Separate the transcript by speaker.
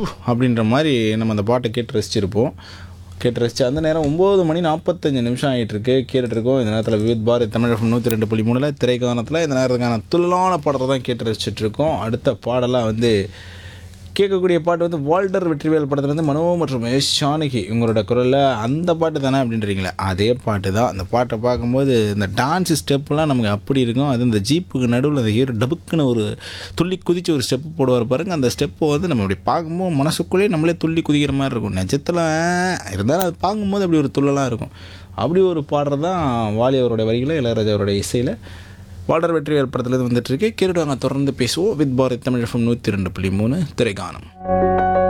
Speaker 1: அப்படின்ற மாதிரி நம்ம அந்த பாட்டை கேட்டு ரசிச்சிருப்போம் கேட்டு ரசிச்சு அந்த நேரம் ஒம்பது மணி நாற்பத்தஞ்சு நிமிஷம் ஆகிட்டு இருக்கு கேட்டுட்ருக்கோம் இந்த நேரத்தில் விவித் பாரத் தமிழ் எஃப்எம் நூற்றி ரெண்டு புள்ளி மூணில் திரைக்கானத்தில் இந்த நேரத்துக்கான துள்ளான பாடலை தான் கேட்டு ரசிச்சுட்டு இருக்கோம் அடுத்த பாடலாக வந்து கேட்கக்கூடிய பாட்டு வந்து வால்டர் வெற்றிவேல் படத்துலேருந்து மனோ மற்றும் எஸ் ஜானகி இவங்களோட குரலில் அந்த பாட்டு தானே அப்படின்றீங்களே அதே பாட்டு தான் அந்த பாட்டை பார்க்கும்போது இந்த டான்ஸ் ஸ்டெப்லாம் நமக்கு அப்படி இருக்கும் அது இந்த ஜீப்புக்கு நடுவில் அந்த ஹீரோ டபுக்குன்னு ஒரு துள்ளி குதிச்சு ஒரு ஸ்டெப்பு போடுவார் பாருங்க அந்த ஸ்டெப்பை வந்து நம்ம அப்படி பார்க்கும்போது மனசுக்குள்ளேயே நம்மளே துள்ளி குதிக்கிற மாதிரி இருக்கும் நிஜத்தில் இருந்தாலும் அது பார்க்கும்போது அப்படி ஒரு துள்ளலாம் இருக்கும் அப்படி ஒரு பாடுறது தான் வாலி அவருடைய வரிகளை இளையராஜா அவருடைய இசையில் வால்டர் வெற்றிவேல் படத்துலேருந்து வந்துட்டு இருக்கு கேட்டுட்டு வாங்க தொடர்ந்து பேசுவோம் வித் பாரத் தமிழ் எஃப்எம் நூற்றி ரெண்டு புள்ளி மூணு திரைக்கானம்